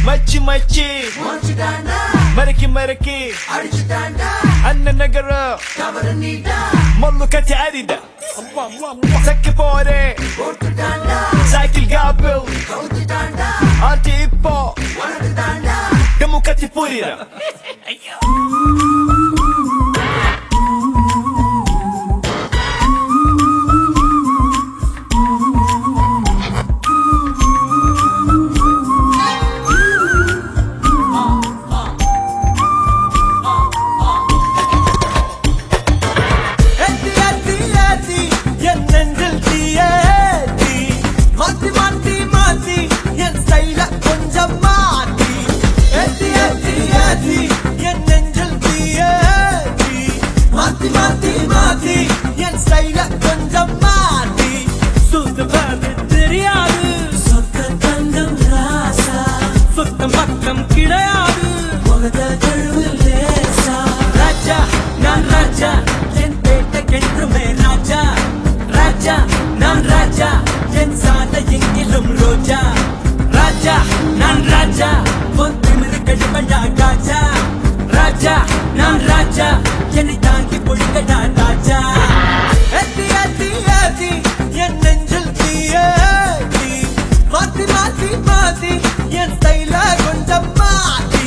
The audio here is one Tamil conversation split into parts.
மச்சி மச்சி முடிச்சுட்டாண்டா மறக்கி மறக்கி அடிச்சுட்டாண்டா அண்ணன் நகரம் தவறு நீடா மல்லு கட்டி அரித சக்கி போறே போட்டுட்டாண்டா சைக்கிள் காப்பில் கவுத்துட்டாண்டா ஆட்டி இப்போ உனக்கு தாண்டா டம்மு கட்டி புரியுற ஏத்தி ஏத்தி ஏத்தி என் நெஞ்சில் தீயேத்தி மாத்தி மாத்தி மாத்தி என் ஸ்டைல கொஞ்சம் மாத்தி ஏத்தி ஏத்தி ஏத்தி என் நெஞ்சில் தீயேத்தி மாத்தி மாத்தி மாத்தி என் ஸ்டைல கொஞ்சம் மாத்தி சுத்தம் தெரியாது சொத்த தங்கம் ராசா சுத்தம் பக்கம் கிடையாது முகத கழுவு லேசா ராஜா நான் ராஜா என் பேட்டைக்கென்றுமே ராஜா ராஜா நான் ராஜா என் சாலை எங்கிலும் ரோஜா ராஜா நான் ராஜா பொத்திமிரு கழிவடா ராஜா ராஜா நான் ராஜா என்னை தாங்கி பொழுங்கடா ராஜா ஏத்தி ஏத்தி ஏத்தி என் நெஞ்சில் தீயேத்தி மாத்தி மாத்தி மாத்தி என் ஸ்டைல கொஞ்சம் மாத்தி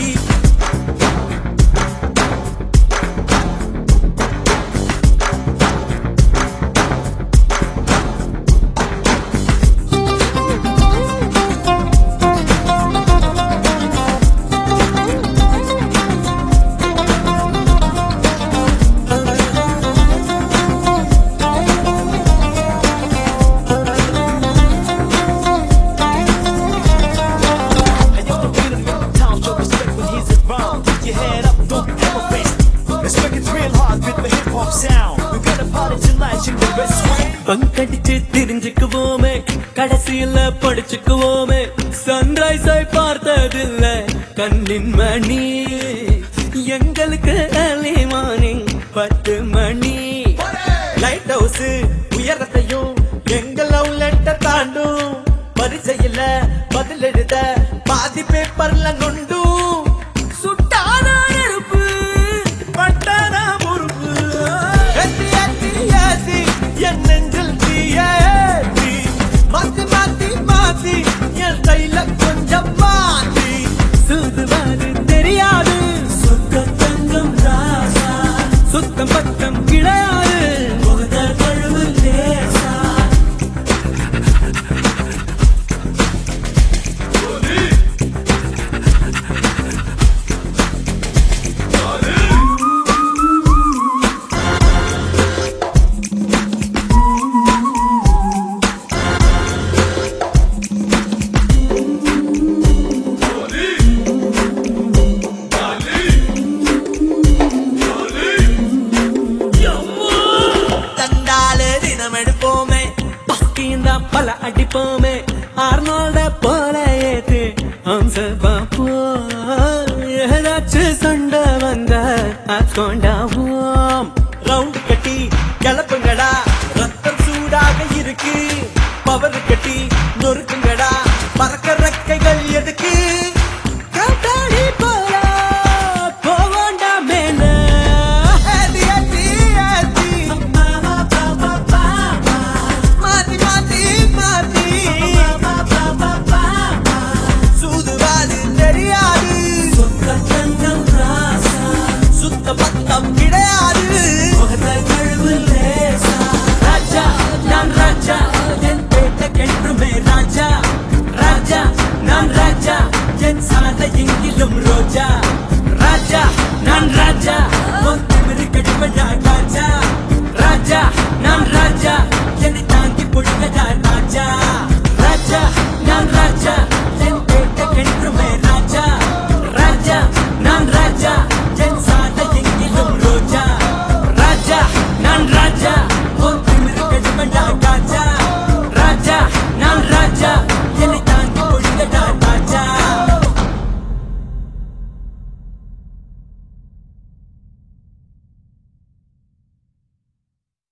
I used to feel him in the town, show respect when he's around. Keep your head up, don't ever rest. Let's make it real hard with the hip hop sound. We're gonna party tonight, shake the best way. பங்கடிச்சு தெரிஞ்சுக்குவோமே கடைசியில படிச்சுக்குவோமே சன்ரைஸை பார்த்ததில்ல கண்ணின் மணி எங்களுக்கு early morning பத்து மணி லைட் ஹவுஸ் உயரத்தையும் எங்கள் லவ் லெட்டர் தாண்டும் பரிச்சையில பதில் எழுத பாதி பேப்பர்ல நொண்டும் சுட்டான நெருப்பு பட்டான பொறுப்பு ஏத்தி ஏத்தி ஏத்தி என் நெஞ்சில் தீயேத்தி மாத்தி மாத்தி மாத்தி என் கையில கொஞ்சம் மாத்தி சுதுவாது தெரியாது சுத்த தங்கம் ராசா சுத்தம் பக்கம் கிடையாது முகத கழுவு லேசா தண்டாலே தினம் எடுப்போமே பஸ்கிந்த பல அடிப்போமே ஆர்னால்ட போல ஏத்து அம்ச பாப்போ ஏதாச்சும் சண்டை வந்த கொண்டாவோம் ரவுண்ட் கட்டி கிளப்புங்கடா ரத்தம் சூடாக இருக்கு பவர் கட்டி